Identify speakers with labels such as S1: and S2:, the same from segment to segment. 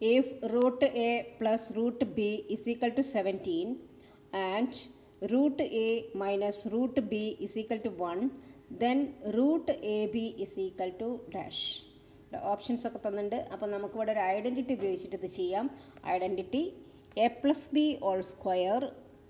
S1: if root a plus root b is equal to 17 and root a minus root b is equal to 1 then root ab is equal to dash options ഒക്കെ തന്നിട്ടുണ്ട് അപ്പോൾ നമുക്കിവിടെ ഒരു identity ഉപയോഗിച്ചിട്ട് ഇത് ചെയ്യാം identity A plus B whole square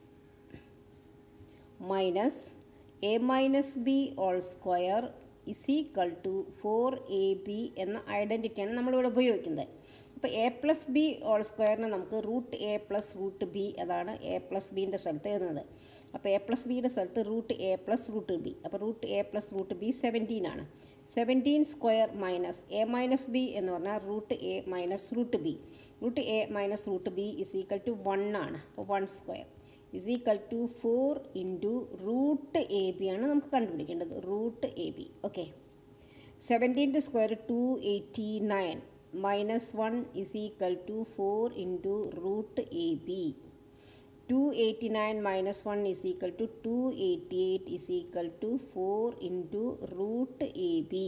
S1: minus A minus B whole square is equal to four A B എന്ന ഐഡൻറ്റിറ്റിയാണ് നമ്മളിവിടെ ഉപയോഗിക്കുന്നത് അപ്പോൾ എ പ്ലസ് ബി ഓൾ സ്ക്വയറിന് നമുക്ക് root A plus root B അതാണ് എ പ്ലസ് ബീൻ്റെ സ്ഥലത്ത് എഴുതുന്നത് അപ്പോൾ എ പ്ലസ് ബിയുടെ സ്ഥലത്ത് root A plus root B അപ്പോൾ root A plus root B seventeen ആണ് seventeen square minus A minus B എന്ന് പറഞ്ഞാൽ root A minus root B root A minus root B is equal to one ആണ് അപ്പോൾ one square is equal to four into root A B ആണ് നമുക്ക് കണ്ടുപിടിക്കേണ്ടത് root A B okay സെവൻറ്റീൻ്റെ square two eighty nine minus one is equal to four into root A B two eighty nine minus one is equal to two eighty eight is equal to four into root A B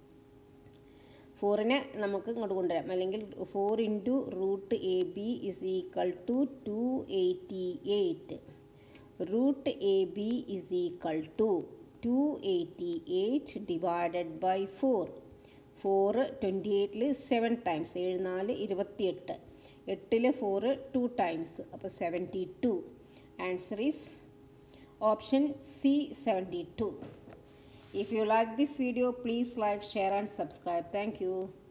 S1: ഫോറിനെ നമുക്ക് ഇങ്ങോട്ട് കൊണ്ടുവരാം അല്ലെങ്കിൽ four into root A B is equal to two eighty eight root A B is equal to two eighty eight divided by four four twenty എയ്റ്റിൽ seven times ഏഴ് നാല് ഇരുപത്തിയെട്ട് എട്ടിൽ ഫോറ് ടു ടൈംസ് അപ്പോൾ seventy two answer is option C seventy two If you like this video, please like, share and subscribe. Thank you.